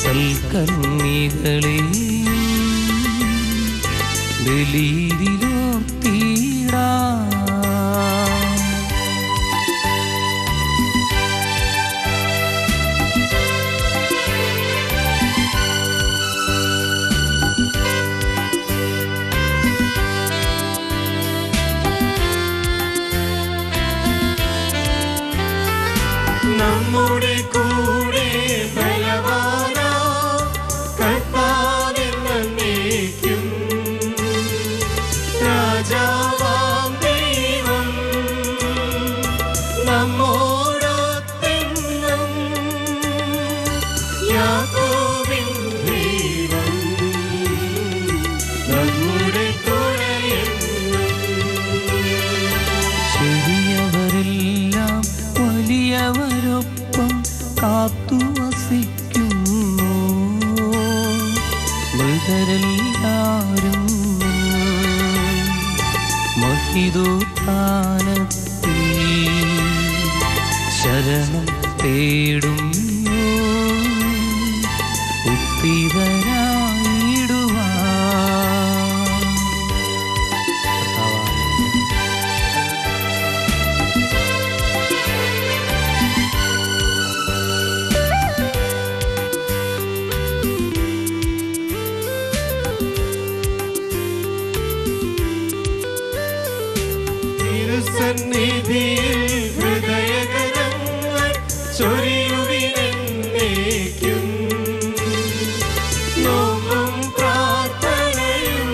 സൽക്കർമ്മികളെ ബലിയിലോർത്തിടാം നമ്മുടെ കൂടെ ബലവാനാ കർത്താവെന്നേക്കും രാജാവാം ദൈവം നമ്മോടൊത്തെന്നും യാക്കോബിൻ ദൈവം നമ്മുടെ തുണയെന്നും ചെറിയവരെല്ലാം വലിയവരൊപ്പം കാത്തു വസിക്കുന്നു മൃതരെല്ലാരും മഹിതോത്ഥാനത്തിൽ ശരണം തേടുന്നു ഉത്തിതരായിടുവാൻ തിരുസന്നിധിയിൽ ഹൃദയകരങ്ങൾ ചൊരിയുവിനെന്നേക്കും നോമ്പും പ്രാർത്ഥനയും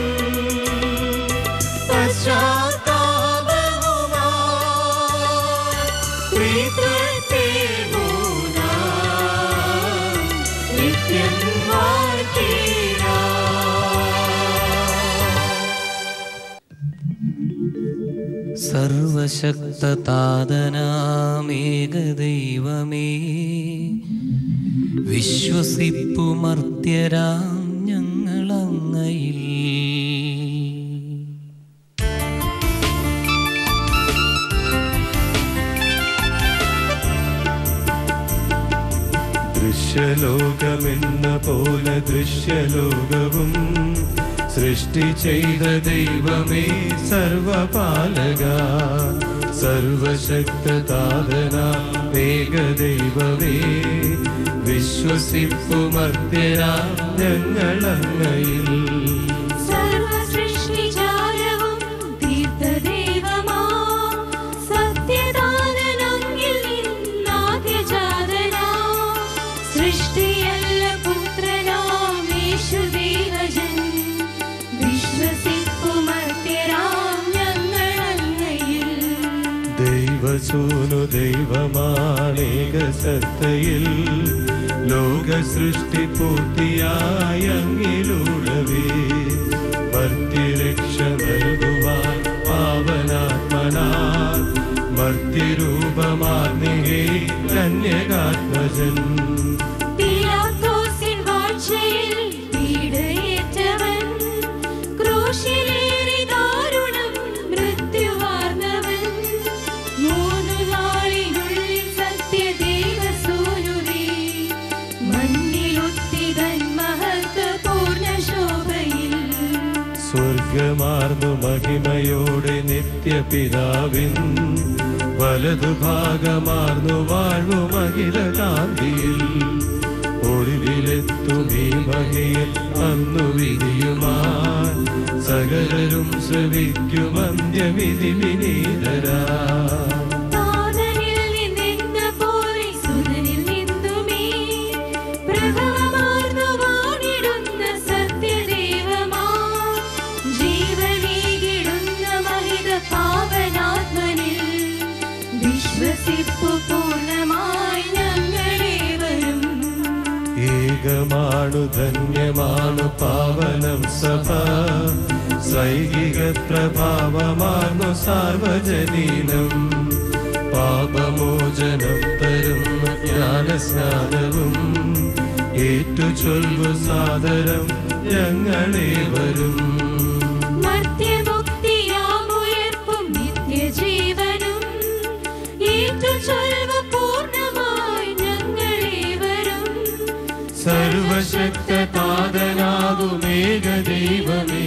പശ്ചാത്താപവുമായി പ്രീതത്തെ മൂന്നാം നിത്യം വാഴ്ത്തിടാം സർവശക്തതാതനാമേകദൈവമേ വിശ്വസിപ്പുമർത്യരാം ഞങ്ങളങ്ങയിൽ ദൃശ്യലോകമെന്ന പോലെ ദൃശ്യലോകവും സൃഷ്ടി ചെയ്ത ദൈവമേ സർവപാലക സർവശക്തതാതന ഏകദൈവമേ വിശ്വസിപ്പുമർത്യരാ ഞങ്ങളങ്ങയിൽ സർവസൃഷ്ടിജാലവും തീർത്ഥദേവമാ സത്യദാനനങ്ങിൽ നിന്നാദ്യജാതനാ സൃഷ്ടിയല്ല പുത്രനാം യേശുദേവജൻ വിശ്വസിപ്പുമർത്യരാം ഞങ്ങളങ്ങയിൽ ദൈവസൂനു ദൈവമാണേക സത്തയിൽ ലോക സൃഷ്ടി പൂർത്തിയായ അങ്ങിലൂടവേ മർത്യരക്ഷ നൽകുവാൻ പാവനാത്മനാ മർത്യരൂപമാർന്നിഹേ കന്യകാത്മജൻ പീലാത്തോസിൻ വാഴ്ചയിൽ പീഡയേറ്റവൻ, ക്രൂശിലേറി ദാരുണം മൃത്യുവാർന്നവൻ. മൂന്നു നാളിനുള്ളിൽ സത്യദേവസൂനുവേ, മണ്ണിലുത്തിതൻ മഹത്വപൂർണ്ണ ശോഭയിൽ സ്വർഗമാർന്നു മഹിമയോടെ നിത്യപിതാവിൻ വലതുഭാഗമാർന്നു വാഴ്വു മഹില കാന്തിയിൽ ഒടുവിലെത്തും ഈ മഹിയിൽ അന്നു വിധിയുമാൻ സകലരും ശ്രവിക്കും അന്ത്യവിധി വിനീതരാ താതനിൽ നിന്നെന്ന പോലെ സുതനിൽ നിന്നുമേ പ്രഭവമാർന്നു വാണിടുന്ന സത്യദേവമാ ജീവനേകിടുന്ന മഹിത പാവനാത്മനിൽ വിശ്വസിപ്പു പൂർണ്ണമായി ഞങ്ങളേവരും ഏകമാണു ധന്യമാണു പാവനം സഭ സൈകിക പ്രഭാവമാർന്നു സാർവജനീനം പാപമോചനം തരുന്ന ജ്ഞാനസ്നാനവും ഏറ്റു ചൊല്ലു സാദരം ഞങ്ങളേവരും മർത്യമുക്തിയാമുയർപ്പും നിത്യജീവനും ഏറ്റുചൊൽവ പൂർണ്ണമായി ഞങ്ങളേവരും സർവശക്ത താതനാകുമേക ദൈവമേ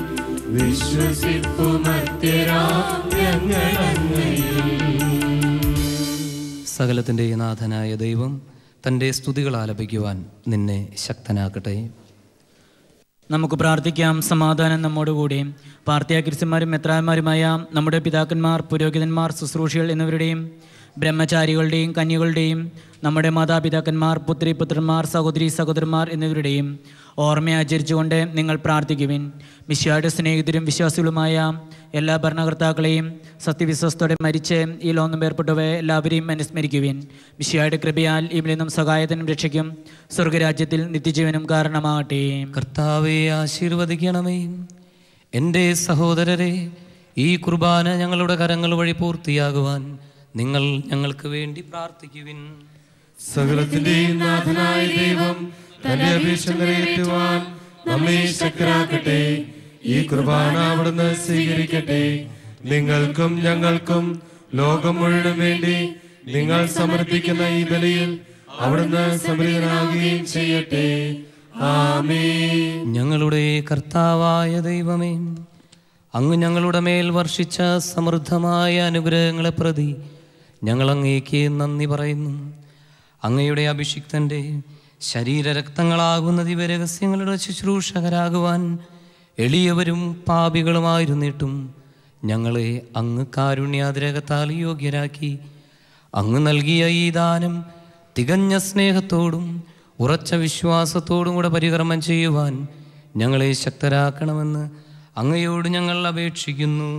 വിശ്വസിപ്പുമത്യരാ ഞങ്ങളങ്ങയിൽ സകലത്തിൻ്റെ നാഥനായ ദൈവം തൻ്റെ സ്തുതികൾ ആലപിക്കുവാൻ നിന്നെ ശക്തനാക്കട്ടെ നമുക്ക് പ്രാർത്ഥിക്കാം സമാധാനം നമ്മോടുകൂടെ പാർത്തിയ ക്രിസ്ത്യന്മാരും മെത്രാന്മാരുമായ നമ്മുടെ പിതാക്കന്മാർ പുരോഹിതന്മാർ ശുശ്രൂഷികൾ എന്നിവരുടെയും ബ്രഹ്മചാരികളുടെയും കന്യകളുടെയും നമ്മുടെ മാതാപിതാക്കന്മാർ പുത്രി പുത്രന്മാർ സഹോദരി സഹോദരന്മാർ എന്നിവരുടെയും ഓർമ്മ ആചരിച്ചുകൊണ്ട് നിങ്ങൾ പ്രാർത്ഥിക്കുവിൻ മിശ്യായുടെ സ്നേഹിതരും വിശ്വാസികളുമായ എല്ലാ ഭരണകർത്താക്കളെയും സത്യവിശ്വസ്തോടെ മരിച്ച് ഈ ലോകം ഏർപ്പെട്ടവയെ എല്ലാവരെയും അനുസ്മരിക്കുവിൻ മിശ്യായുടെ കൃപയാൽ ഇവിടെ നിന്നും സഹായത്തിനും രക്ഷയ്ക്കും സ്വർഗരാജ്യത്തിൽ നിത്യജീവനും കാരണമാകട്ടെ കർത്താവെ ആശീർവദിക്കണമേ എൻ്റെ സഹോദരരെ ഈ കുർബാന ഞങ്ങളുടെ കരങ്ങൾ വഴി പൂർത്തിയാകുവാൻ നിങ്ങൾ ഞങ്ങൾക്ക് വേണ്ടി പ്രാർത്ഥിക്കുവിൻ സകലത്തിന്റെയും നാഥനായ ദൈവം തന്റെ അപേക്ഷ നിറവേറ്റുവാൻ നമ്മെ ശക്തരാക്കട്ടെ ഈ കുർബാന അവിടുന്ന് സ്വീകരിക്കട്ടെ നിങ്ങൾക്കും ഞങ്ങൾക്കും ലോകം മുഴുവനും വേണ്ടി നിങ്ങൾ സമർപ്പിക്കുന്ന ഈ ബലിയിൽ അവിടുന്ന് സമൃദ്ധനാകുകയും ചെയ്യട്ടെ ആമേൻ ഞങ്ങളുടെ കർത്താവായ ദൈവമേ അങ്ങ് ഞങ്ങളുടെ മേൽ വർഷിച്ച സമൃദ്ധമായ അനുഗ്രഹങ്ങളെ പ്രതി ഞങ്ങൾ അങ്ങേക്ക് നന്ദി പറയുന്നു അങ്ങയുടെ അഭിഷിക്തൻ്റെ ശരീരരക്തങ്ങളാകുന്ന ദിവരഹസ്യങ്ങളുടെ ശുശ്രൂഷകരാകുവാൻ എളിയവരും പാപികളുമായിരുന്നിട്ടും ഞങ്ങളെ അങ്ങ് കാരുണ്യാതിരകത്താൽ യോഗ്യരാക്കി അങ്ങ് നൽകിയ ഈ ദാനം തികഞ്ഞ സ്നേഹത്തോടും ഉറച്ച വിശ്വാസത്തോടും കൂടെ പരികർമ്മം ചെയ്യുവാൻ ഞങ്ങളെ ശക്തരാക്കണമെന്ന് അങ്ങയോട് ഞങ്ങൾ അപേക്ഷിക്കുന്നു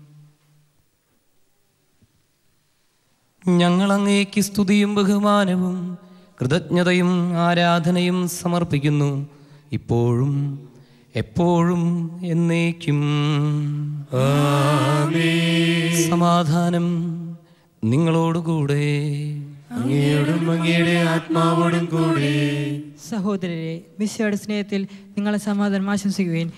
ഞങ്ങൾ അങ്ങേക്ക് സ്തുതിയും ബഹുമാനവും കൃതജ്ഞതയും ആരാധനയും സമർപ്പിക്കുന്നു ഇപ്പോഴും എപ്പോഴും എന്നേക്കും സമാധാനം നിങ്ങളോടുകൂടെ അങ്ങയോടും അങ്ങയുടെ ആത്മാവോടും കൂടി സഹോദരരെ മിശയുടെ സ്നേഹത്തിൽ നിങ്ങളെ സമാധാനം ആശംസിക്കുകയും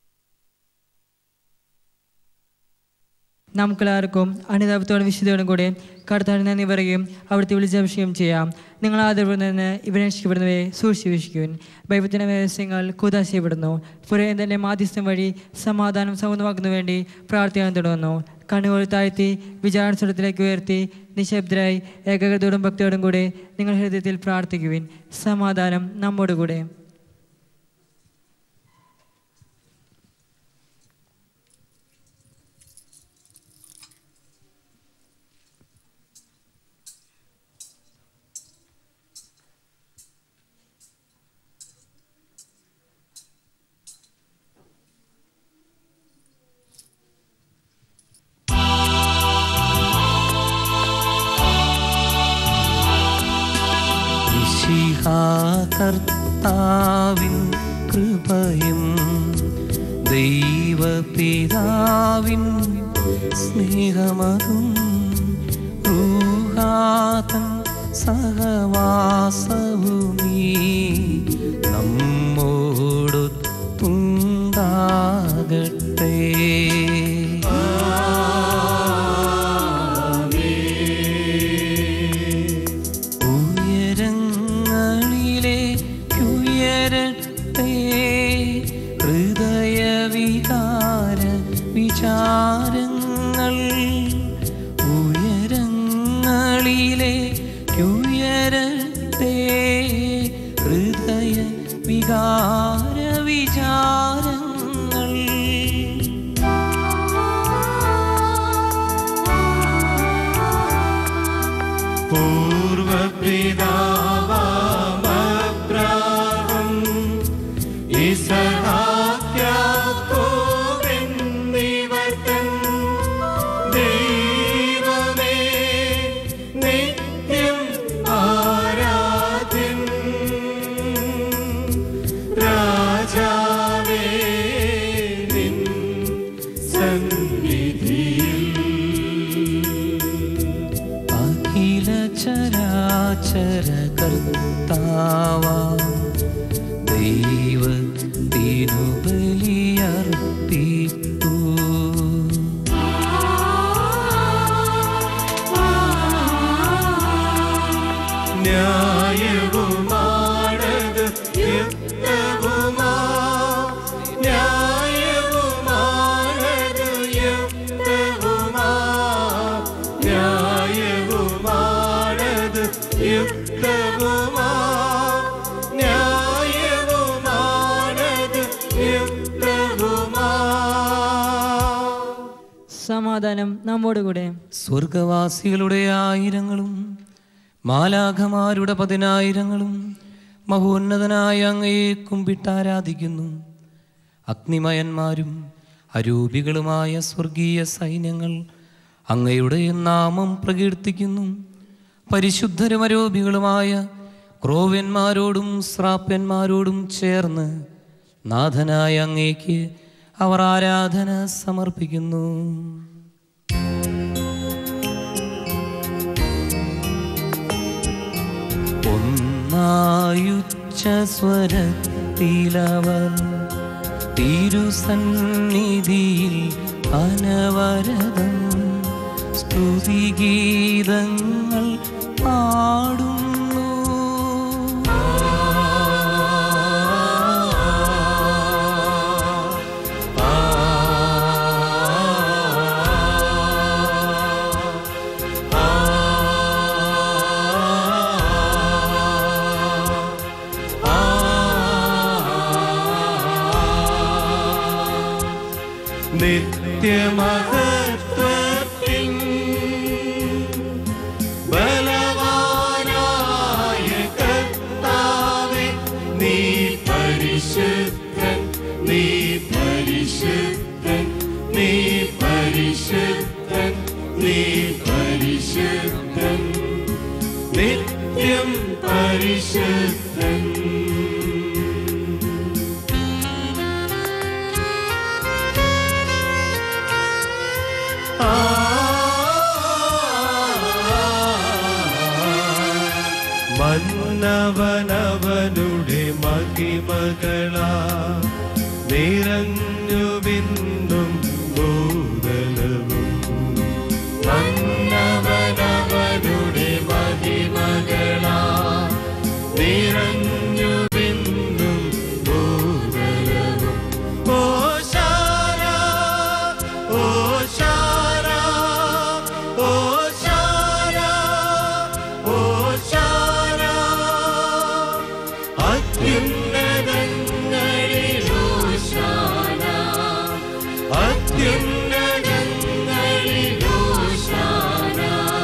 നമുക്കെല്ലാവർക്കും അനുതാപത്തോടും വിശുദ്ധയോടും കൂടെ കർത്താവിന് നന്ദി പറയുകയും അവിടുത്തെ വിളിച്ചഭിഷേകം ചെയ്യാം നിങ്ങൾ ആദരവിൽ നിന്ന് ഇവരെ രക്ഷിക്കപ്പെടുന്നവയെ സൂക്ഷിച്ചു വീക്ഷിക്കുവിൻ ദൈവത്തിൻ്റെ രഹസ്യങ്ങൾ കുതാശയപ്പെടുന്നു പുരേന്ദ്രൻ്റെ മാധ്യസ്ഥം വഴി സമാധാനം സൗന്ദമാക്കുന്നതിനു വേണ്ടി പ്രാർത്ഥിക്കാൻ തുടങ്ങുന്നു കണ്ണുകൾ താഴ്ത്തി വിചാരണ സ്വരത്തിലേക്ക് ഉയർത്തി നിശബ്ദരായി ഏകാഗ്രതയോടും ഭക്തിയോടും കൂടെ നിങ്ങൾ ഹൃദയത്തിൽ പ്രാർത്ഥിക്കുവിൻ സമാധാനം നമ്മോടുകൂടെ കർത്താവിൻ കൃപയും ദൈവപിതാവിൻ സ്നേഹമതും ൂഹാതൻ സഹവാസവുമീ നമ്മോടൊത്തുണ്ടാകട്ടെ ഉയരങ്ങളിലേക്കുയരട്ടെ ഹൃദയവികാര വിചാരങ്ങൾ ഉയരങ്ങളിലേക്കുയരട്ടെ ഹൃദയ വികാര വിചാരങ്ങൾ പൂർവപിതാവാമബ്രാഹം ഇസഹാക്യാക്കോബെന്നിവർത്തൻ ദൈവമേ നിത്യം ആരാധ്യൻ രാജാവേ നിൻ സന്നിധിയിൽ അഖില ചരാചര കർത്താവ ദൈവത്തിനു ബലിയർപ്പിപ്പൂ ന്യായവുമാണത് യുക്തവുമാ ന്യായവുമാണതു യുക്തവുമാ ന്യായവുമാണത് യുക്തവുമാ ന്യായവുമാണത് യുക്തവുമാ സമാധാനം നമ്മോടുകൂടെ സ്വർഗവാസികളുടെ ആയിരങ്ങളും മാലാഖമാരുടെ പതിനായിരങ്ങളും മഹോന്നതനായ അങ്ങയെ കുമ്പിട്ടാരാധിക്കുന്നു അഗ്നിമയന്മാരും അരൂപികളുമായ സ്വർഗീയ സൈന്യങ്ങൾ അങ്ങയുടെ നാമം പ്രകീർത്തിക്കുന്നു പരിശുദ്ധരും അരൂപികളുമായ ക്രോവ്യന്മാരോടും ശ്രാപ്യന്മാരോടും ചേർന്ന് നാഥനായ അങ്ങേക്ക് അവർ ആരാധന സമർപ്പിക്കുന്നു ഒന്നായുച്ച സ്വരത്തിലവർ തിരുസന്നിധിയിൽ അനവരതം സ്തുതിഗീതങ്ങൾ പാടുന്നു നിത്യമഹത്വത്തിൻ ബലവാനായ കർത്താവേ നീ പരിശുദ്ധൻ നീ പരിശുദ്ധൻ നീ പരിശുദ്ധൻ നീ പരിശുദ്ധൻ നിത്യം പരിശുദ്ധൻ മന്നവനവനുടെ മഹിമകളാ നിറഞ്ഞു ബിന്ദും ഭൂതലവും മന്നവനവനുടെ മഹിമകളാ നിറഞ്ഞു ബിന്ദും ഭൂതലവും ഓശാന ഓശാന ഓശാന ഓശാന അത്യുന്നതങ്ങളിൽ ഓശാന അത്യുന്നതങ്ങളിൽ ഓശാന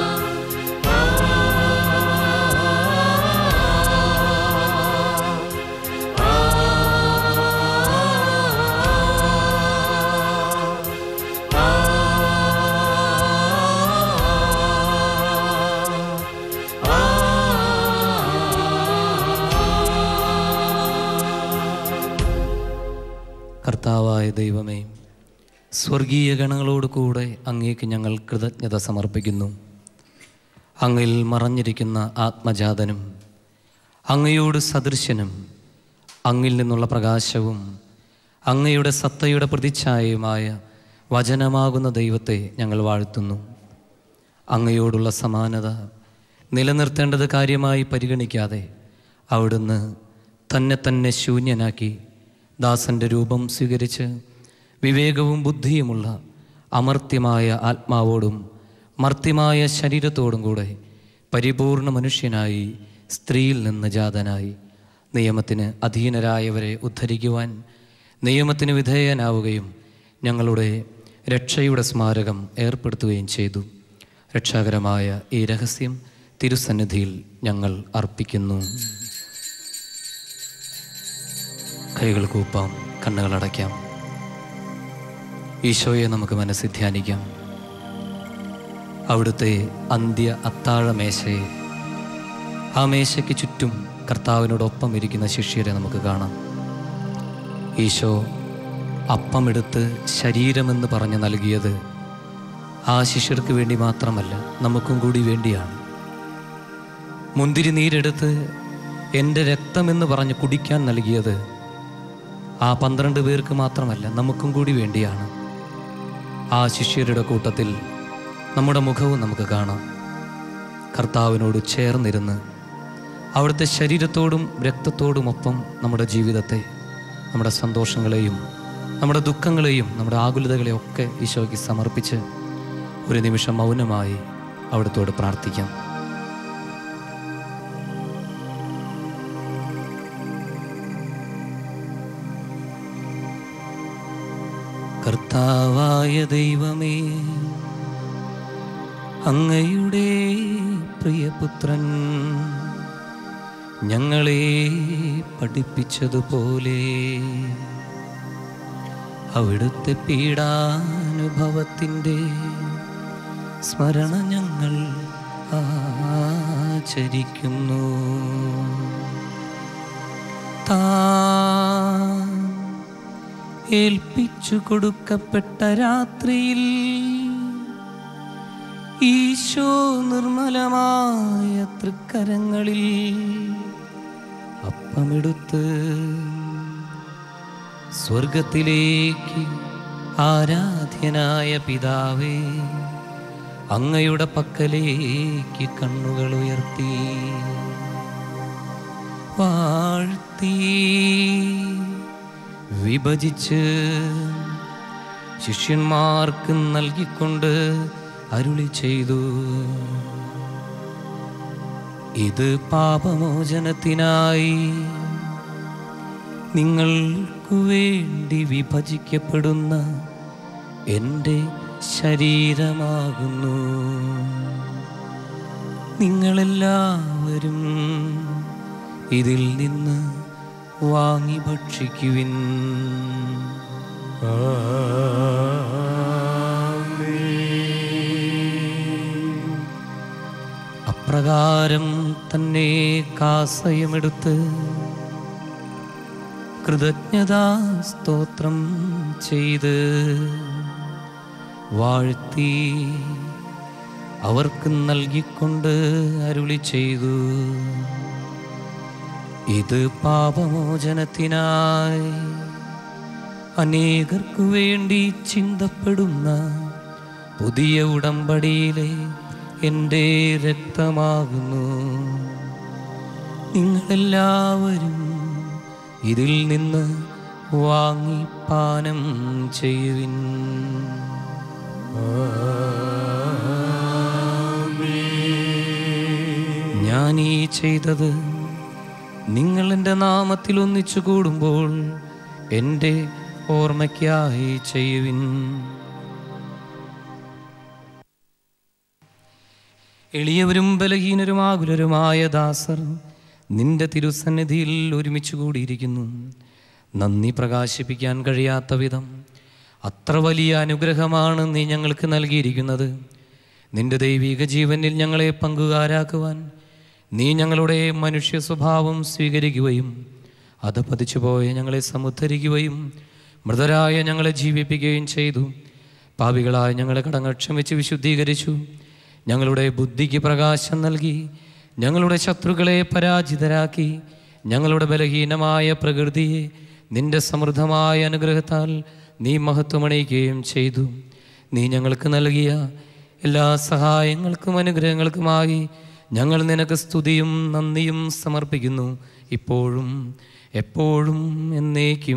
കർത്താവായ ദൈവമേ സ്വർഗീയ ഗണങ്ങളോട് കൂടെ അങ്ങേക്ക് ഞങ്ങൾ കൃതജ്ഞത സമർപ്പിക്കുന്നു അങ്ങിൽ മറഞ്ഞിരിക്കുന്ന ആത്മജാതനും അങ്ങയോട് സദൃശ്യനും അങ്ങിൽ നിന്നുള്ള പ്രകാശവും അങ്ങയുടെ സത്തയുടെ പ്രതിച്ഛായയുമായ വചനമാകുന്ന ദൈവത്തെ ഞങ്ങൾ വാഴ്ത്തുന്നു അങ്ങയോടുള്ള സമാനത നിലനിർത്തേണ്ടത് കാര്യമായി പരിഗണിക്കാതെ അവിടുന്ന് തന്നെ തന്നെ ശൂന്യനാക്കി ദാസന്റെ രൂപം സ്വീകരിച്ച് വിവേകവും ബുദ്ധിയുമുള്ള അമർത്യമായ ആത്മാവോടും മർത്യമായ ശരീരത്തോടും കൂടെ പരിപൂർണ മനുഷ്യനായി സ്ത്രീയിൽ നിന്ന് ജാതനായി നിയമത്തിന് അധീനരായവരെ ഉദ്ധരിക്കുവാൻ നിയമത്തിന് വിധേയനാവുകയും ഞങ്ങളുടെ രക്ഷയുടെ സ്മാരകം ഏർപ്പെടുത്തുകയും ചെയ്തു രക്ഷാകരമായ ഈ രഹസ്യം തിരുസന്നിധിയിൽ ഞങ്ങൾ അർപ്പിക്കുന്നു കൈകൾ കൂപ്പാം കണ്ണുകൾ അടയ്ക്കാം ഈശോയെ നമുക്ക് മനസ്സിൽ ധ്യാനിക്കാം അവിടുത്തെ അന്ത്യ അത്താഴ മേശയെ ആ മേശയ്ക്ക് ചുറ്റും കർത്താവിനോടൊപ്പം ഇരിക്കുന്ന ശിഷ്യരെ നമുക്ക് കാണാം ഈശോ അപ്പമെടുത്ത് ശരീരമെന്ന് പറഞ്ഞ് നൽകിയത് ആ ശിഷ്യർക്ക് വേണ്ടി മാത്രമല്ല നമുക്കും കൂടി വേണ്ടിയാണ് മുന്തിരി നീരെടുത്ത് എൻ്റെ രക്തമെന്ന് പറഞ്ഞ് കുടിക്കാൻ നൽകിയത് ആ പന്ത്രണ്ട് പേർക്ക് മാത്രമല്ല നമുക്കും കൂടി വേണ്ടിയാണ് ആ ശിഷ്യരുടെ കൂട്ടത്തിൽ നമ്മുടെ മുഖവും നമുക്ക് കാണാം കർത്താവിനോട് ചേർന്നിരുന്ന് അവിടുത്തെ ശരീരത്തോടും രക്തത്തോടുമൊപ്പം നമ്മുടെ ജീവിതത്തെ നമ്മുടെ സന്തോഷങ്ങളെയും നമ്മുടെ ദുഃഖങ്ങളെയും നമ്മുടെ ആകുലതകളെയും ഒക്കെ ഈശോയ്ക്ക് സമർപ്പിച്ച് ഒരു നിമിഷം മൗനമായി അവിടുത്തോട് പ്രാർത്ഥിക്കാം കർത്താവായ ദൈവമേ അങ്ങയുടെ പ്രിയപുത്രൻ ഞങ്ങളെ പഠിപ്പിച്ചതുപോലെ അവിടുത്തെ പീഡാനുഭവത്തിൻ്റെ സ്മരണ ഞങ്ങൾ ആചരിക്കുന്നു താൻ ഏൽപ്പിച്ചു കൊടുക്കപ്പെട്ട രാത്രിയിൽ ഈശോ നിർമ്മലമായ തൃക്കരങ്ങളിൽ അപ്പമെടുത്ത് സ്വർഗത്തിലേക്ക് ആരാധ്യനായ പിതാവേ അങ്ങയുടെ പക്കലേക്ക് കണ്ണുകൾ ഉയർത്തി വാഴ്ത്തി വിഭജിച്ച് ശിഷ്യന്മാർക്ക് നൽകിക്കൊണ്ട് അരുളി ചെയ്തു ഇത് പാപമോചനത്തിനായി നിങ്ങൾക്കു വേണ്ടി വിഭജിക്കപ്പെടുന്ന എൻ്റെ ശരീരമാകുന്നു നിങ്ങളെല്ലാവരും ഇതിൽ നിന്ന് വാങ്ങി ഭക്ഷിക്കുവിൻ അപ്രകാരം തന്നെ കാസയമെടുത്ത് കൃതജ്ഞതാ സ്തോത്രം ചെയ്ത് വാഴ്ത്തി അവർക്ക് നൽകിക്കൊണ്ട് അരുളി ചെയ്തു ഇത് പാപമോചനത്തിനായി അനേകർക്കു വേണ്ടി ചിന്തപ്പെടുന്ന പുതിയ ഉടമ്പടിയിലെ എൻ്റെ രക്തമാകുന്നു നിങ്ങളെല്ലാവരും ഇതിൽ നിന്ന് വാങ്ങി പാനം ചെയ്യുവിൻ ഞാൻ ഈ ചെയ്തത് നിങ്ങൾ എൻ്റെ നാമത്തിൽ ഒന്നിച്ചു കൂടുമ്പോൾ എൻ്റെ ഓർമ്മയ്ക്കായി ചെയ്യുവിൻ എളിയവരും ബലഹീനരുമാകുലരുമായ ദാസർ നിന്റെ തിരുസന്നിധിയിൽ ഒരുമിച്ച് കൂടിയിരിക്കുന്നു നന്ദി പ്രകാശിപ്പിക്കാൻ കഴിയാത്ത വിധം അത്ര വലിയ അനുഗ്രഹമാണ് നീ ഞങ്ങൾക്ക് നൽകിയിരിക്കുന്നത് നിന്റെ ദൈവിക ജീവനിൽ ഞങ്ങളെ പങ്കുകാരാക്കുവാൻ നീ ഞങ്ങളുടെ മനുഷ്യ സ്വഭാവം സ്വീകരിക്കുകയും അത് പതിച്ചുപോയ ഞങ്ങളെ സമുദ്ധരിക്കുകയും മൃതരായ ഞങ്ങളെ ജീവിപ്പിക്കുകയും ചെയ്തു പാപികളായ ഞങ്ങളെ കടങ്ങൾ ക്ഷമിച്ച് വിശുദ്ധീകരിച്ചു ഞങ്ങളുടെ ബുദ്ധിക്ക് പ്രകാശം നൽകി ഞങ്ങളുടെ ശത്രുക്കളെ പരാജിതരാക്കി ഞങ്ങളുടെ ബലഹീനമായ പ്രകൃതിയെ നിന്റെ സമൃദ്ധമായ അനുഗ്രഹത്താൽ നീ മഹത്വമണിയിക്കുകയും ചെയ്തു നീ ഞങ്ങൾക്ക് നൽകിയ എല്ലാ സഹായങ്ങൾക്കും അനുഗ്രഹങ്ങൾക്കുമായി ഞങ്ങൾ നിനക്ക് സ്തുതിയും നന്ദിയും സമർപ്പിക്കുന്നു ഇപ്പോഴും എപ്പോഴും എന്നേക്കും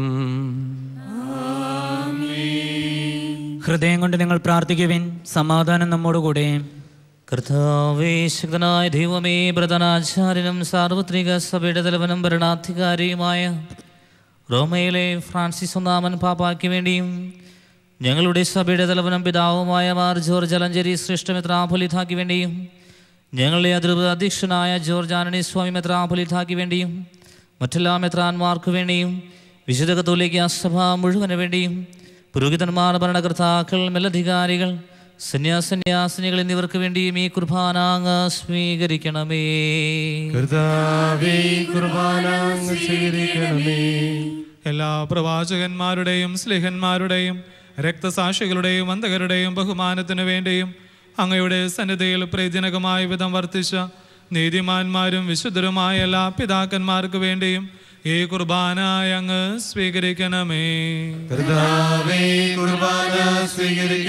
ഹൃദയം കൊണ്ട് നിങ്ങൾ പ്രാർത്ഥിക്കുവിൻ സമാധാനം നമ്മോടുകൂടെ കർത്താവേ ശക്തനായ ദൈവമേ പ്രധാനാചാര്യനും സാർവത്രിക സഭയുടെ തലവനും ഭരണാധികാരിയുമായ റോമയിലെ ഫ്രാൻസിസ് ഒന്നാമൻ പാപ്പായ്ക്ക് വേണ്ടിയും ഞങ്ങളുടെ സഭയുടെ തലവനും പിതാവുമായ മാർ ജോർജ് അലഞ്ചേരി ശ്രേഷ്ഠ മെത്രാപൊലിതാക്ക് വേണ്ടിയും ഞങ്ങളുടെ അതിർവ അധ്യക്ഷനായ ജോർജ് ആനണി സ്വാമി മെത്രാപൊലിതാക്ക് വേണ്ടിയും മറ്റെല്ലാ മെത്രാന്മാർക്ക് വേണ്ടിയും വിശുദ്ധ കത്തോലിക്ക സഭ മുഴുവന് വേണ്ടിയും പുരോഹിതന്മാർ ഭരണകർത്താക്കൾ മേലധികാരികൾ സന്യാസന്യാസിനികൾ എന്നിവർക്ക് വേണ്ടിയും ഈ കുർബാന അങ്ങ് സ്വീകരിക്കണമേ കർത്താവേ കുർബാന അങ്ങ് സ്വീകരിക്കണമേ എല്ലാ പ്രവാചകന്മാരുടെയും സ്ലിഹന്മാരുടെയും രക്തസാക്ഷികളുടെയും അന്ധകരുടെയും ബഹുമാനത്തിനു വേണ്ടിയും അങ്ങയുടെ സന്നിധിയിൽ പ്രയോജനകമായ വിധം വർത്തിച്ച നീതിമാന്മാരും വിശുദ്ധരുമായ എല്ലാ പിതാക്കന്മാർക്ക് വേണ്ടിയും ഈ കുർബാന അങ്ങ് സ്വീകരിക്കണമേ കർത്താവേ കുർബാന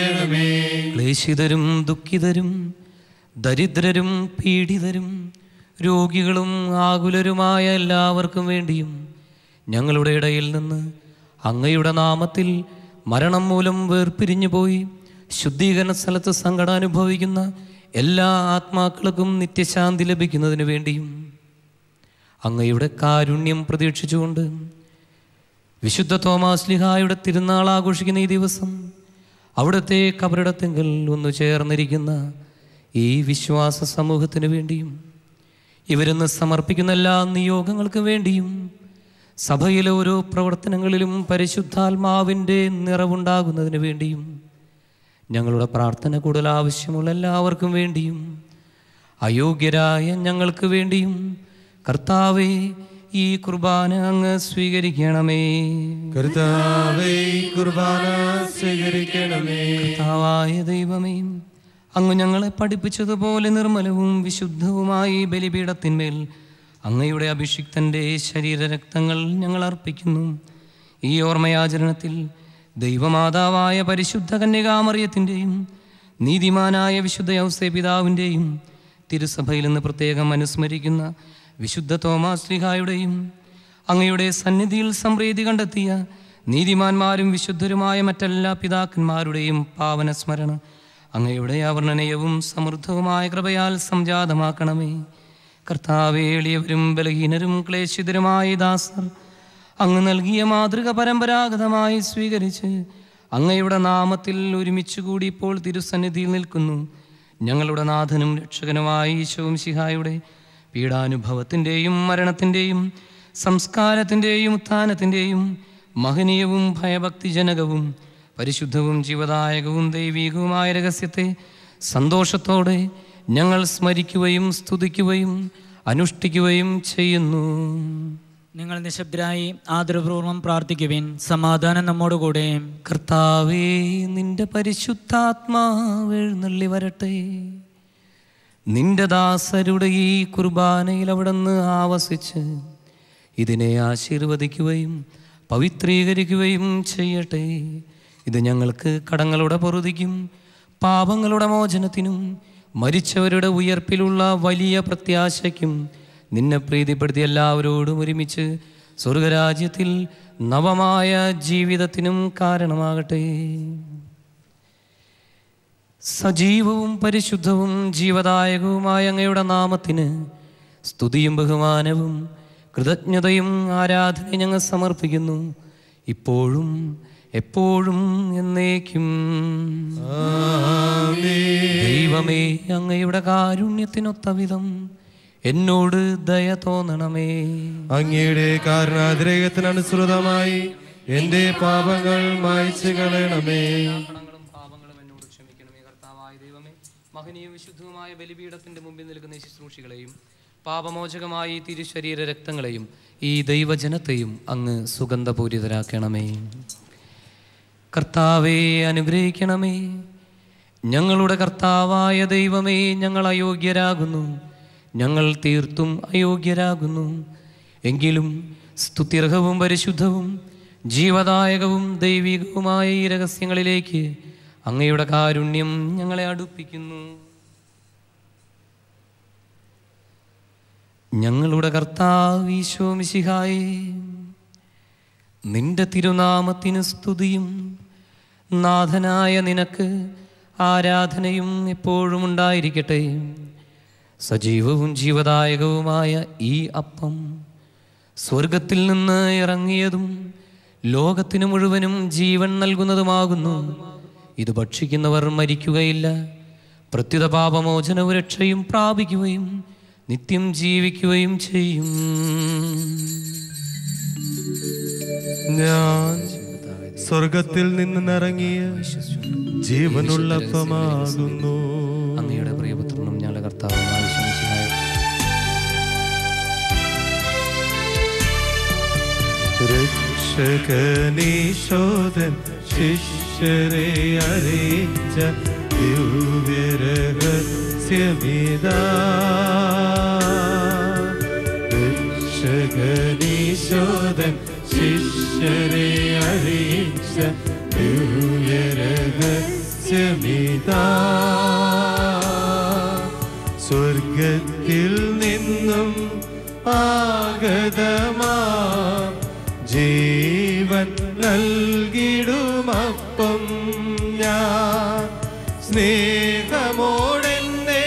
സ്വീകരിക്കണമേ ക്ലേശിതരും ദുഃഖിതരും ദരിദ്രരും പീഡിതരും രോഗികളും ആകുലരുമായ എല്ലാവർക്കും വേണ്ടിയും ഞങ്ങളുടെ ഇടയിൽ നിന്ന് അങ്ങയുടെ നാമത്തിൽ മരണം മൂലം വേർപിരിഞ്ഞു പോയി ശുദ്ധീകരണ സ്ഥലത്ത് സങ്കടം അനുഭവിക്കുന്ന എല്ലാ ആത്മാക്കൾക്കും നിത്യശാന്തി ലഭിക്കുന്നതിന് വേണ്ടിയും അങ്ങയുടെ കാരുണ്യം പ്രതീക്ഷിച്ചുകൊണ്ട് വിശുദ്ധ തോമാസ് ലിഹായുടെ തിരുനാൾ ആഘോഷിക്കുന്ന ഈ ദിവസം അവിടുത്തെ കബറിടത്തെങ്കിൽ ഒന്ന് ചേർന്നിരിക്കുന്ന ഈ വിശ്വാസ സമൂഹത്തിന് വേണ്ടിയും ഇവരിന്ന് സമർപ്പിക്കുന്ന എല്ലാ നിയോഗങ്ങൾക്ക് വേണ്ടിയും സഭയിലെ ഓരോ പ്രവർത്തനങ്ങളിലും പരിശുദ്ധാത്മാവിൻ്റെ നിറവുണ്ടാകുന്നതിന് വേണ്ടിയും ഞങ്ങളുടെ പ്രാർത്ഥന കൂടുതൽ ആവശ്യമുള്ള എല്ലാവർക്കും വേണ്ടിയും അയോഗ്യരായ ഞങ്ങൾക്ക് വേണ്ടിയും കർത്താവെ ഈ കുർബാന അങ്ങ് സ്വീകരിക്കണമേ കർത്താവേ കുർബാന സ്വീകരിക്കണമേ കർത്താവായ ദൈവമേ അങ്ങ് ഞങ്ങളെ പഠിപ്പിച്ചതുപോലെ നിർമ്മലവും വിശുദ്ധവുമായി ഈ ബലിപീഠത്തിന്മേൽ അങ്ങയുടെ അഭിഷിക്തൻ്റെ ശരീരരക്തങ്ങൾ ഞങ്ങൾ അർപ്പിക്കുന്നു ഈ ഓർമ്മയാചരണത്തിൽ ദൈവമാതാവായ പരിശുദ്ധ കന്യകാമറിയത്തിൻ്റെയും നീതിമാനായ വിശുദ്ധ യൗസേ പിതാവിൻ്റെയും തിരുസഭയിൽ നിന്ന് പ്രത്യേകം അനുസ്മരിക്കുന്ന വിശുദ്ധ തോമാസ് ലിഹായുടെയും അങ്ങയുടെ സന്നിധിയിൽ സംപ്രീതി കണ്ടെത്തിയ നീതിമാന്മാരും വിശുദ്ധരുമായ മറ്റെല്ലാ പിതാക്കന്മാരുടെയും പാവന സ്മരണ അങ്ങയുടെ അവർണ്ണനയവും സമൃദ്ധവുമായ കൃപയാൽ സംജാതമാക്കണമേ കർത്താവേ എളിയവരും ബലഹീനരും ക്ലേശിതരുമായ ഈ ദാസർ അങ്ങ് നൽകിയ മാതൃക പരമ്പരാഗതമായി സ്വീകരിച്ച് അങ്ങയുടെ നാമത്തിൽ ഒരുമിച്ച് കൂടി ഇപ്പോൾ തിരുസന്നിധിയിൽ നിൽക്കുന്നു ഞങ്ങളുടെ നാഥനും രക്ഷകനുമായ ഈശോം ശിഹായുടെ പീഡാനുഭവത്തിൻ്റെയും മരണത്തിൻ്റെയും സംസ്കാരത്തിൻ്റെയും ഉത്ഥാനത്തിൻ്റെയും മഹനീയവും ഭയഭക്തിജനകവും പരിശുദ്ധവും ജീവദായകവും ദൈവീകവുമായ രഹസ്യത്തെ സന്തോഷത്തോടെ ഞങ്ങൾ സ്മരിക്കുകയും സ്തുതിക്കുകയും അനുഷ്ഠിക്കുകയും ചെയ്യുന്നു നിങ്ങൾ നിശബ്ദരായി ആദരപൂർവ്വം പ്രാർത്ഥിക്കുവിൻ സമാധാനം നമ്മോടുകൂടെ കർത്താവേ നിന്റെ പരിശുദ്ധാത്മാവ് എഴുന്നള്ളി വരട്ടെ നിന്റെ ദാസരുടെ ഈ കുർബാനയിൽ അവിടുന്ന് ആവസിച്ച് ഇതിനെ ആശീർവദിക്കുകയും പവിത്രീകരിക്കുകയും ചെയ്യട്ടെ ഇത് ഞങ്ങൾക്ക് കടങ്ങളുടെ പൊറുതിക്കും പാപങ്ങളുടെ മോചനത്തിനും മരിച്ചവരുടെ ഉയർപ്പിലുള്ള വലിയ പ്രത്യാശയ്ക്കും നിന്നെ പ്രീതിപ്പെടുത്തി എല്ലാവരോടും ഒരുമിച്ച് സ്വർഗരാജ്യത്തിൽ നവമായ ജീവിതത്തിനും കാരണമാകട്ടെ സജീവവും പരിശുദ്ധവും ജീവദായകവുമായ അങ്ങയുടെ നാമത്തിന് സ്തുതിയും ബഹുമാനവും കൃതജ്ഞതയും ആരാധനയും ഞങ്ങൾ സമർപ്പിക്കുന്നു ഇപ്പോഴും എപ്പോഴും എന്നേക്കും ദൈവമേ അങ്ങയുടെ കാരുണ്യത്തിനൊത്ത വിധം എന്നോട് ദയ തോന്നണമേ അങ്ങയുടെ കാരണാതിരേകത്തിനനുസൃതമായി എന്റെ പാപങ്ങൾ മായ്ച്ചു കളയണമേ പാപങ്ങളും പാപങ്ങളും എന്നോട് ക്ഷമിക്കണമേ കർത്താവായ ദൈവമേ മഹനീയ വിശുദ്ധവുമായ ബലിപീഠത്തിന്റെ മുമ്പിൽ നിൽക്കുന്ന ഈ ശുശ്രൂഷികളെയും പാപമോചകമായ ഈ തിരുശരീര രക്തങ്ങളെയും ഈ ദൈവജനത്തെയും അങ്ങ് സുഗന്ധപൂരിതരാക്കണമേ കർത്താവെ അനുഗ്രഹിക്കണമേ ഞങ്ങളുടെ കർത്താവായ ദൈവമേ ഞങ്ങൾ അയോഗ്യരാകുന്നു ഞങ്ങൾ തീർത്തും അയോഗ്യരാകുന്നു എങ്കിലും സ്തുത്യർഹവും പരിശുദ്ധവും ജീവദായകവും ദൈവികവുമായ ഈ രഹസ്യങ്ങളിലേക്ക് അങ്ങയുടെ കാരുണ്യം ഞങ്ങളെ അടുപ്പിക്കുന്നു ഞങ്ങളുടെ കർത്താവ് ഈശോ മിശിഹായേ നിന്റെ തിരുനാമത്തിന് സ്തുതിയും നാഥനായ നിനക്ക് ആരാധനയും എപ്പോഴും ഉണ്ടായിരിക്കട്ടെ സജീവവും ജീവദായകവുമായ ഈ അപ്പം സ്വർഗത്തിൽ നിന്ന് ഇറങ്ങിയതും ലോകത്തിന് മുഴുവനും ജീവൻ നൽകുന്നതുമാകുന്നു ഇത് ഭക്ഷിക്കുന്നവർ മരിക്കുകയില്ല പ്രത്യുത പാപമോചനവും രക്ഷയും പ്രാപിക്കുകയും നിത്യം ജീവിക്കുകയും ചെയ്യും ഞാൻ സ്വർഗത്തിൽ നിന്നിറങ്ങിയ ജീവനുള്ളപ്പമാകുന്നു അങ്ങയുടെ പ്രിയപുത്രനും ഞങ്ങളുടെ കർത്താവുമായ ശംസിഹായ രക്ഷകനീശോദൻ ശിഷ്യരെ അറിയിച്ച ദിവ്യരഹസ്യമിതാ രക്ഷകനീശോദൻ ശിഷ്യരെ അറിയിച്ച ദിവ്യരഹസ്യമിതാ സ്വർഗത്തിൽ നിന്നു ആഗതമാ ജീവൻ നൽകിടുമപ്പം ഞാൻ സ്നേഹമോടെന്നെ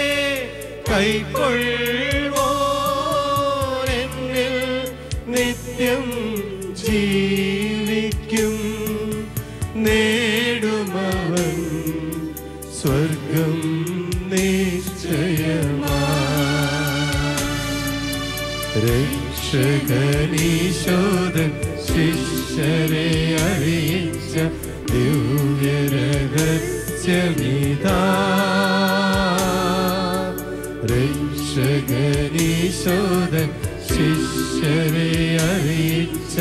കൈക്കൊള്ളുവോരെന്നിൽ നിത്യം ജീവിക്കും നേടുമവൻ സ്വർഗം നിശ്ചയമാ രക്ഷകനീശോദൻ ശിഷ്യരെ അറിയിച്ച ദിവ്യരഹസ്യമിതാ രക്ഷകനീശോദൻ ശിഷ്യരെ അറിയിച്ച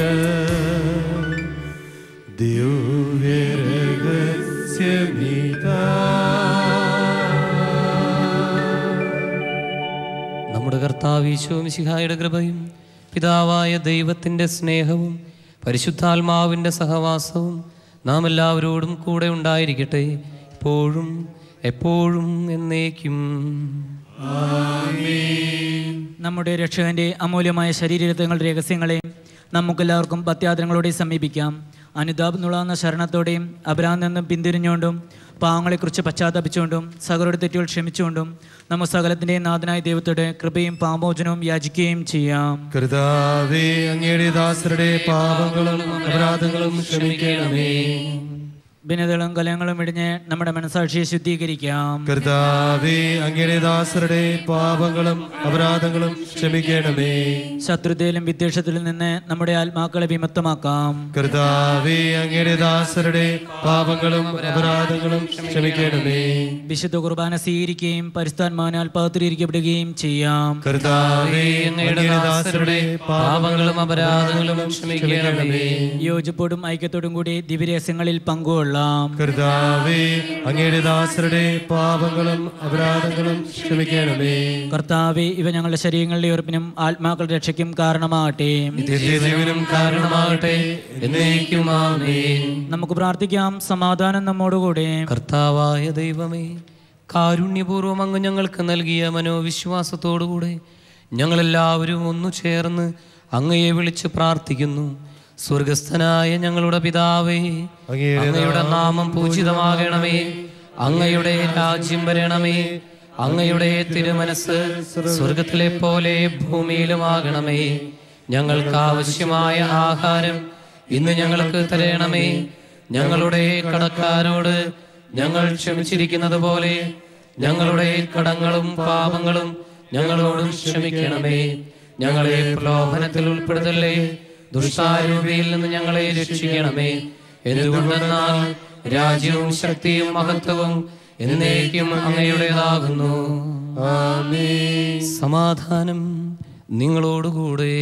ദിവ്യരഹസ്യമിതാ നമ്മുടെ കർത്താവ് ഈശോമിശിഹായുടെ കൃപയും പിതാവായ ദൈവത്തിൻ്റെ സ്നേഹവും പരിശുദ്ധാത്മാവിൻ്റെ സഹവാസവും നാം എല്ലാവരോടും കൂടെ ഉണ്ടായിരിക്കട്ടെ ഇപ്പോഴും എപ്പോഴും എന്നേക്കും നമ്മുടെ രക്ഷകന്റെ അമൂല്യമായ ശരീരത്വങ്ങളുടെ രഹസ്യങ്ങളെ നമുക്കെല്ലാവർക്കും ഭത്യാദരങ്ങളോടെ സമീപിക്കാം അനുതാപ് നുളാന്ന ശരണത്തോടെയും അപരാധം നിന്നും പിന്തിരിഞ്ഞുകൊണ്ടും പാവങ്ങളെക്കുറിച്ച് പശ്ചാത്തപിച്ചുകൊണ്ടും സകലരുടെ തെറ്റുകൾ ക്ഷമിച്ചുകൊണ്ടും നമ്മ സകലത്തിൻ്റെയും നാഥനായ ദൈവത്തോടെ കൃപയും പാമോചനവും യാചിക്കുകയും ചെയ്യാം കർത്താവേ അങ്ങയുടെ ദാസരുടെ പാപങ്ങളും അപരാധങ്ങളും ക്ഷമിക്കണമേ ഭിന്നതകളും കലങ്ങളും ഇടിഞ്ഞ് നമ്മുടെ മനസാക്ഷിയെ ശുദ്ധീകരിക്കാം കർത്താവേ അങ്ങയുടെ ദാസരുടെ പാപങ്ങളും അപരാധങ്ങളും ക്ഷമിക്കണമേ ശത്രുതയിലും വിദ്വേഷത്തിലും നിന്ന് നമ്മുടെ ആത്മാക്കളെ വിമുക്തമാക്കാം കർത്താവേ അങ്ങയുടെ ദാസരുടെ പാപങ്ങളും അപരാധങ്ങളും ക്ഷമിക്കണമേ വിശുദ്ധ കുർബാന സ്വീകരിക്കുകയും പരിസ്ഥാത്മാവിനാൽ പകർത്തിരിക്കപ്പെടുകയും ചെയ്യാം കർത്താവേ അങ്ങയുടെ ദാസരുടെ പാപങ്ങളും അപരാധങ്ങളും ക്ഷമിക്കണമേ യോജിപ്പോടും ഐക്യത്തോടും കൂടി ദിവ്യരഹസ്യങ്ങളിൽ പങ്കുകൊള്ളാം കർത്താവേ അങ്ങയുടെ ദാസരുടെ പാപങ്ങളും അപരാധങ്ങളും ക്ഷമിക്കണമേ കർത്താവെ ഇവ ഞങ്ങളുടെ ശരീരങ്ങളുടെ ഉറപ്പിനും ആത്മാക്കളുടെ രക്ഷയ്ക്കും കാരണമാകട്ടെ നിത്യജീവനും കാരണമാകട്ടെ എന്നേക്കും ആമേൻ നമുക്ക് പ്രാർത്ഥിക്കാം സമാധാനം നമ്മോടുകൂടെ കർത്താവായ ദൈവമേ കാരുണ്യപൂർവ്വം അങ്ങ് ഞങ്ങൾക്ക് നൽകിയ മനോവിശ്വാസത്തോടുകൂടെ ഞങ്ങളെല്ലാവരും ഒന്നു ചേർന്ന് അങ്ങയെ വിളിച്ച് പ്രാർത്ഥിക്കുന്നു സ്വർഗസ്ഥനായ ഞങ്ങളുടെ പിതാവേ അങ്ങയുടെ നാമം പൂജിതമാകണമേ അങ്ങയുടെ രാജ്യം വരണമേ അങ്ങയുടെ തിരുമനസ് സ്വർഗത്തിലെ പോലെ ഭൂമിയിലുമാകണമേ ഞങ്ങൾക്ക് ആവശ്യമായ ആഹാരം ഇന്ന് ഞങ്ങൾക്ക് തരണമേ ഞങ്ങളുടെ കടക്കാരോട് ഞങ്ങൾ ക്ഷമിച്ചിരിക്കുന്നത് പോലെ ഞങ്ങളുടെ കടങ്ങളും പാപങ്ങളും ഞങ്ങളോടും ക്ഷമിക്കണമേ ഞങ്ങളെ പ്രലോഭനത്തിൽ ഉൾപ്പെടുത്തല്ലേ ദുഷ്ടാരൂപിയിൽ നിന്ന് ഞങ്ങളെ രക്ഷിക്കണമേ എന്തുകൊണ്ടെന്നാൽ രാജ്യവും ശക്തിയും മഹത്വവും എന്നേക്കും അങ്ങയുടേതാകുന്നു സമാധാനം നിങ്ങളോടുകൂടെ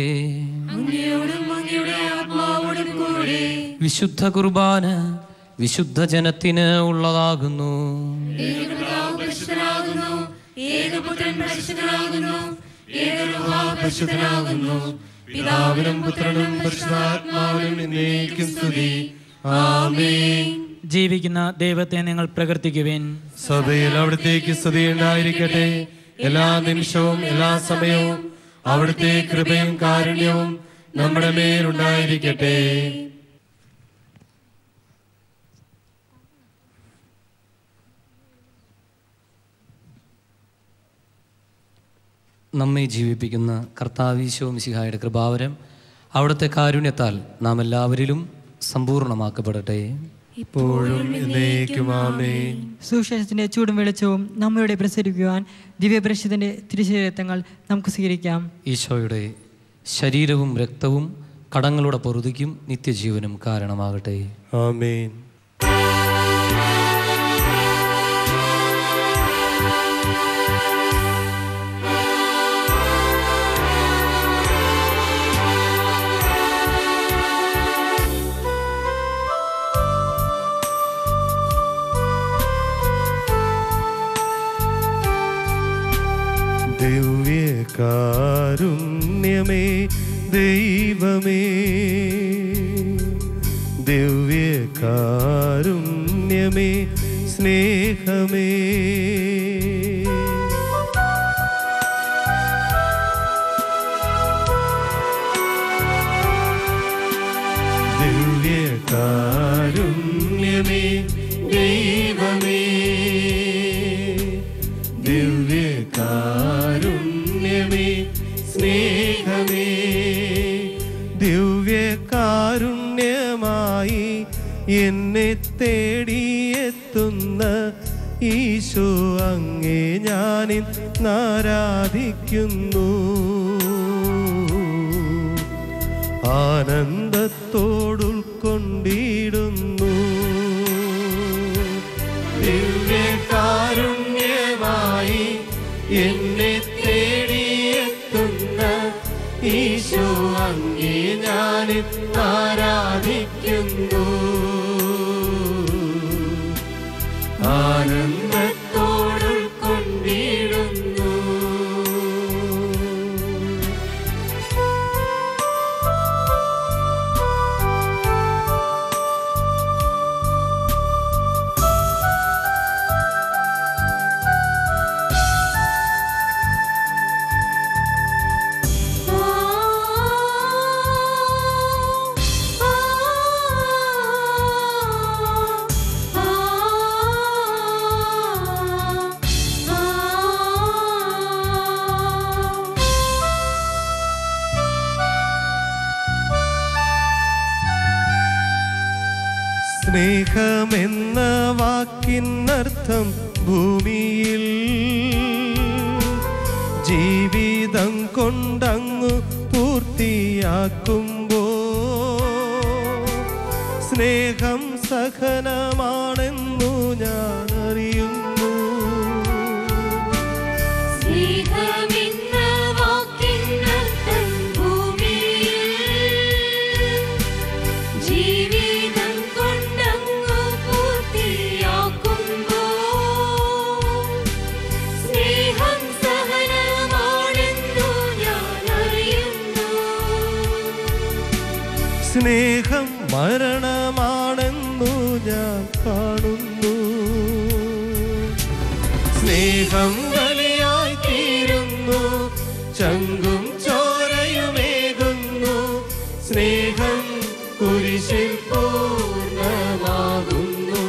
വിശുദ്ധ കുർബാന വിശുദ്ധ ജനത്തിന് ഉള്ളതാകുന്നു ഏകപുത്രൻ പരിശുദ്ധനാകുന്നു പരിശുദ്ധനാകുന്നു പിതാവിനും പുത്രനും പരിശുദ്ധാത്മാവിനും എന്നേക്കും സ്തുതി ആമേൻ ജീവിക്കുന്ന ദൈവത്തെ നിങ്ങൾ പ്രകീർത്തിക്കുവിൻ സഭയിൽ അവിടത്തേക്ക് സ്തുതി ഉണ്ടായിരിക്കട്ടെ എല്ലാ നിമിഷവും എല്ലാ സമയവും അവിടുത്തെ കൃപയും കാരുണ്യവും നമ്മുടെ മേലുണ്ടായിരിക്കട്ടെ നമ്മെ ജീവിപ്പിക്കുന്ന കർത്താവീശോ മിശിഹായുടെ കൃപാവരം അവിടുത്തെ കാരുണ്യത്താൽ നാം എല്ലാവരിലും സമ്പൂർണ്ണമാക്കപ്പെടട്ടെ ഇപ്പോഴും എന്നേക്കും ആമേൻ സുവിശേഷത്തിന്റെ ചൂടും വെളിച്ചവും നമ്മളുടെ പ്രസരിക്കുവാൻ ദിവ്യപ്രശുദ്ധന്റെ തിരുശരീരത്വങ്ങൾ നമുക്ക് സ്വീകരിക്കാം ഈശോയുടെ ശരീരവും രക്തവും കടങ്ങളുടെ പൊറുതിക്കും നിത്യജീവനും കാരണമാകട്ടെ ആമേൻ ദിവ്യകാരുണ്യമേ ദൈവമേ ദിവ്യകാരുണ്യമേ സ്നേഹമേ ദിവ്യകാരുണ്യമേ ദൈവമേ ദിവ്യകാരുണ്യമേ സ്നേഹമേ ദിവ്യകാരുണ്യമായി എന്നെ തേടിയെത്തുന്ന ഈശോ അങ്ങേ ഞാനിൻ ആരാധിക്കുന്നു ആനന്ദത്തോടുൾക്കൊണ്ടിടുന്നു ദിവ്യകാരുണ്യമായി എന്നെ തേടിയെത്തുന്ന ഈശോ അങ്ങേ ഞാൻ ആരാധിക്കുന്നു ആനന്ദത്തോടുൾക്കൊണ്ടിടുന്നു സ്നേഹമെന്ന വാക്കിനർത്ഥം ഭൂമിയിൽ ജീവിതം കൊണ്ടങ്ങു പൂർത്തിയാക്കുമ്പോ സ്നേഹം സഹനമാണെന്നു ഞാൻ അറിയുന്നു സ്നേഹമെന്ന വാക്കിനർത്ഥം ഭൂമിയിൽ ജീവിതം കൊണ്ടങ്ങു പൂർത്തിയാക്കുമ്പോൾ സ്നേഹം സഹനമാണെന്നു ഞാൻ അറിയുന്നു സ്നേഹം മരണമാണെന്നു ഞാൻ കാണുന്നു സ്നേഹം ബലിയായി തീരുന്നു ചങ്കും ചോരയുമേകുന്നു സ്നേഹം കുരിശിൽ പൂർണ്ണമാകുന്നു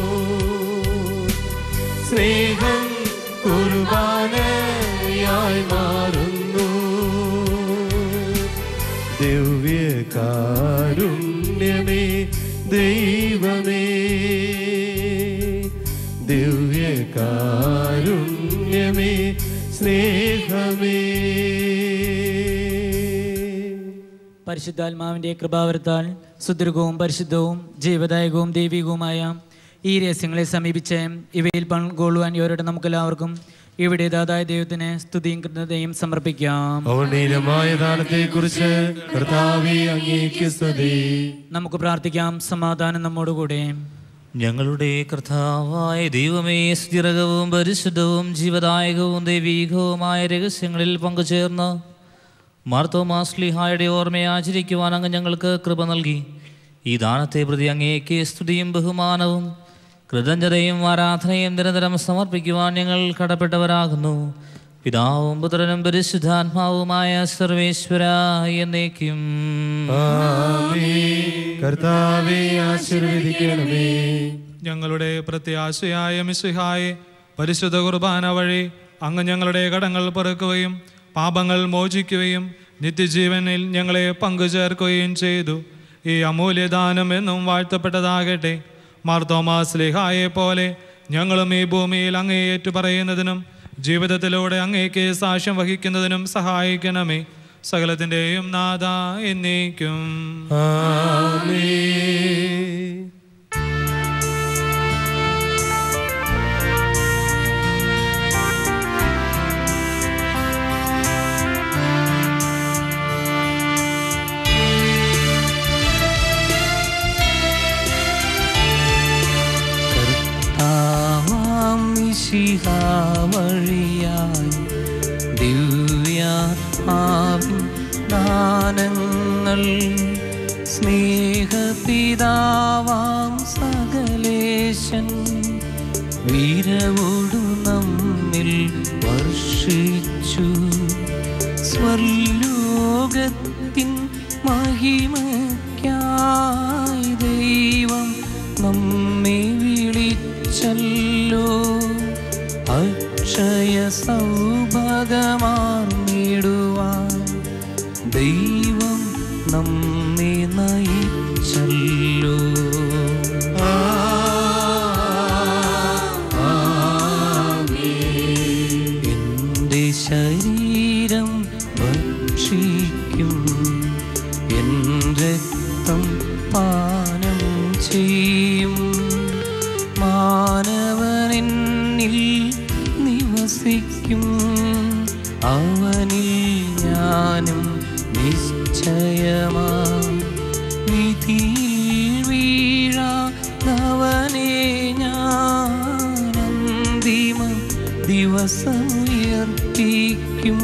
സ്നേഹം കുർബാനയായി മാറുന്നു ദിവ്യകാരുണ്യമേ ദൈവമേ ദിവ്യകാരുണ്യമേ സ്നേഹമേ പരിശുദ്ധാത്മാവിൻ്റെ കൃപാവരത്താൽ സുദീർഘവും പരിശുദ്ധവും ജീവദായകവും ദൈവികവുമായ ഈ രഹസ്യങ്ങളെ സമീപിച്ച് ഇവയിൽ പങ്കുകൊള്ളുവാൻ ഇവരുടെ നമുക്കെല്ലാവർക്കും ഇവിടെ ദാതായ ദൈവത്തിന് സ്തുതിയും കൃതജ്ഞതയും സമർപ്പിക്കാം ഔണീനമായ ദാനത്തെ കുറിച്ച് കർത്താവെ അങ്ങേക്ക് സ്തുതി നമുക്ക് പ്രാർത്ഥിക്കാം സമാധാനം നമ്മോടുകൂടെ ഞങ്ങളുടെ കർത്താവായ ദൈവമേ സ്ഥിരകവും പരിശുദ്ധവും ജീവദായകവും ദൈവീകവുമായ രഹസ്യങ്ങളിൽ പങ്കുചേർന്ന് മാർത്തോമാസ്ലിഹായുടെ ഓർമ്മയെ ആചരിക്കുവാൻ അങ്ങ് ഞങ്ങൾക്ക് കൃപ നൽകി ഈ ദാനത്തെ പ്രതി അങ്ങേക്ക് സ്തുതിയും ബഹുമാനവും കൃതജ്ഞതയും ആരാധനയും നിരന്തരം സമർപ്പിക്കുവാൻ ഞങ്ങൾ കടപ്പെട്ടവരാകുന്നു പിതാവും പുത്രനും പരിശുദ്ധാത്മാവുമായ സർവേശ്വര എന്നേക്കും ആമേൻ. കർത്താവെ ആശീർവദിക്കണമേ ഞങ്ങളുടെ പ്രത്യാശയായ മിശിഹായെ പരിശുദ്ധ കുർബാന വഴി അങ്ങ് ഞങ്ങളുടെ കടങ്ങൾ പൊറുക്കുകയും പാപങ്ങൾ മോചിക്കുകയും നിത്യജീവനിൽ ഞങ്ങളെ പങ്കുചേർക്കുകയും ചെയ്തു ഈ അമൂല്യദാനം എന്നും വാഴ്ത്തപ്പെട്ടതാകട്ടെ മാർത്തോമാസ് ലിഹായെ പോലെ ഞങ്ങളും ഈ ഭൂമിയിൽ അങ്ങേ ഏറ്റുപറയുന്നതിനും ജീവിതത്തിലൂടെ അങ്ങേക്ക് സാക്ഷ്യം വഹിക്കുന്നതിനും സഹായിക്കണമേ സകലത്തിൻ്റെയും നാഥ എന്നേക്കും ആമേൻ കർത്താവാം മിശിഹാ വഴിയായി ദിവ്യാത്മാവിൻ ദാനങ്ങൾ സ്നേഹപിതാവാം സകലേശൻ വീരവോടു നമ്മിൽ വർഷിച്ചു സ്വർലോകത്തിൻ മഹിമയ്ക്കായി തീയിൽ വീഴാതവനെ ഞാൻ അന്തിമ ദിവസം ഉയർപ്പിക്കും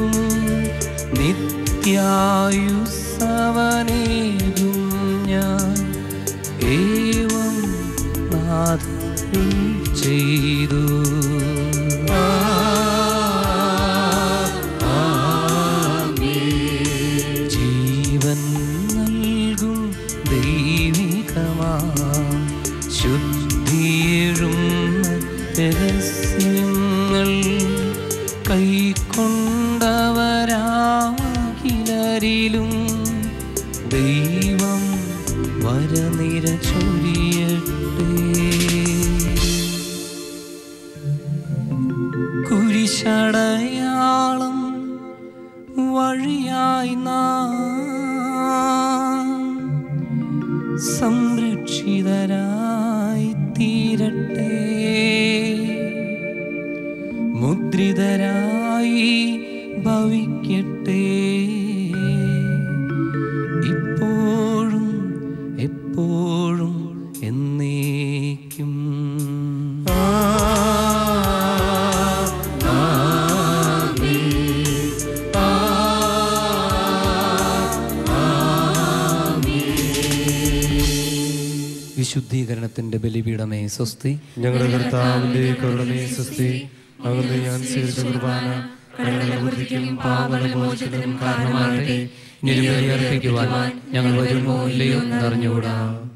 നിത്യായുസവനേകും ഞാൻ ഏവം നാഥൻ ചെയ്തു ജീവൻ നൽകും ദൈവികമാ ശുദ്ധിയേഴും രഹസ്യങ്ങൾ കൈക്കൊണ്ടവരാകിലരിലും ദൈവം വരനിര ചൊരിയട്ടെ കുരിശടയാളം വഴിയായി നാം സംരക്ഷിതരായി തീരട്ടെ മുദ്രിതരായി ഭവിക്കട്ടെ ഇപ്പോഴും എപ്പോഴും എന്നേക്കും വിശുദ്ധീകരണത്തിന്റെ ബലിപീഠമേ സ്വസ്തി ഞങ്ങളുടെ കർത്താവിന്റെ കരുണമേ സ്വസ്തി അകന്ന് ഞാൻ സ്വീകരിച്ച കുർബാന കടങ്ങളുടെ വൃത്തിക്കും പാപമോചനത്തിനും കാരണമാകട്ടെ നിരുപരി അർപ്പിക്കുവാൻ ഞങ്ങൾ വരുമോ ഇല്ലയോ എന്നറിഞ്ഞുകൂടാ